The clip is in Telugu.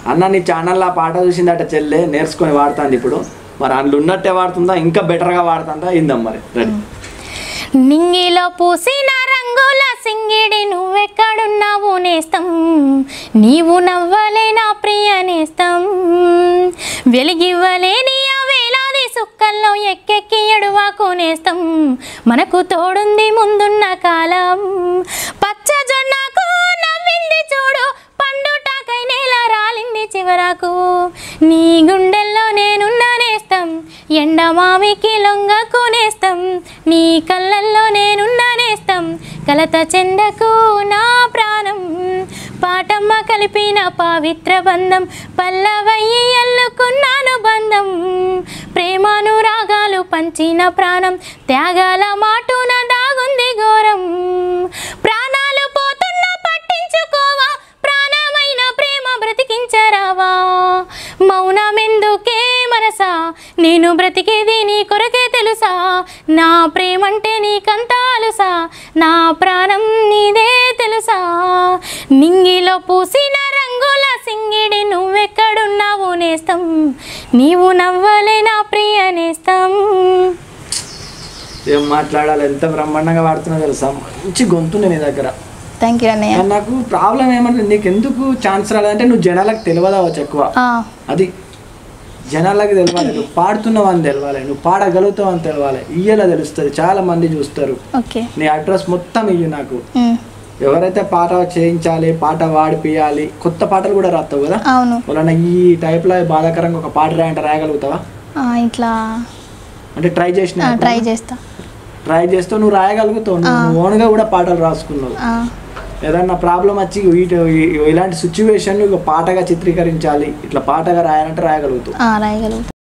అన్న నీ ఛానల్లో ఆ పాట చూసిందట చెల్లె నేర్చుకొని వాడుతుంది ఇప్పుడు మరి అందులో ఉన్నట్టే వాడుతుందా ఇంకా బెటర్గా వాడుతుందా ఇందాం మరి రెడీ నింగిలో పూసిన రంగుల సింగిడి నువ్వెక్కడున్నావు నేస్తం నీవు నవ్వలే నా ప్రియ నేస్తం వెలిగివ్వలేని ఆ వేలాది సుక్కల్లో ఎక్కెక్కి ఎడువాకు నేస్తం మనకు తోడుంది ముందున్న కాలం పచ్చజొన్నకు నవ్వింది చూడు పండుటాకై నేల రాలింది చివరకు నీ గుండెల్లో నేనున్న నేస్తం ఎండమామికి లొంగ కొనేస్తం నీ కళ్ళల్లో నేనున్న నేస్తం కలత చెందకు నా ప్రాణం పాటమ్మ కలిపిన పవిత్ర బంధం పల్లవయ్యి అల్లుకున్నాను బంధం ప్రేమాను రాగాలు పంచిన ప్రాణం త్యాగాల మాటున దాగుంది ఘోరం ప్రాణాలు పోతున్నా పట్టించుకోవా ప్రాణమైన ప్రేమ బ్రతికించరావా మౌనమెందుకే మనసా నేను బ్రతికేది నీ కొరకే తెలుసా నా ప్రేమంటే నీకంతా అలుసా నా ప్రాణం నీదే తెలుసా నింగిలో పూసిన రంగుల సింగిడి నువ్వెక్కడున్నావు నేస్తం నీవు నవ్వలే నా ప్రియ నేస్తం ఏం మాట్లాడాలి ఎంత బ్రహ్మాండంగా వాడుతున్నా తెలుసా మంచి గొంతుంది నీ దగ్గర థ్యాంక్ యూ అన్నయ్య కానీ నాకు ప్రాబ్లం ఏమంటే నీకు ఎందుకు ఛాన్స్ రాలేదంటే నువ్వు జనాలకు తెలియదావచ్చు ఎక్కువ ఆ, అది జనాలకు తెలవాలి నువ్వు పాడుతున్నావు అని తెలవాలి నువ్వు పాడగలుగుతావు అని తెలవాలి ఇయ్యేలా తెలుస్తుంది చాలా మంది చూస్తారు ఓకే నీ అడ్రస్ మొత్తం ఇయ్యి నాకు ఉమ్, ఎవరైతే పాట చేయించాలి పాట వాడిపియాలి కొత్త పాటలు కూడా రాస్తావు కదా అవును వలన ఈ టైప్లో బాధాకరంగా ఒక పాట రాయంటే రాయగలుగుతావా ఆ, ఇట్లా అంటే ట్రై చేసిన ట్రై చేస్తా ట్రై చేస్తూ నువ్వు రాయగలుగుతావు నువ్వు ఓన్గా కూడా పాటలు రాసుకున్నావు ఆ, ఏదన్నా ప్రాబ్లం వచ్చి వీటి ఈ- ఇలాంటి సిచ్యువేషన్ పాటగా చిత్రీకరించాలి ఇట్లా పాటగా రాయాలంటే రాయగలుగుతావు ఆ, రాయగలుగుతా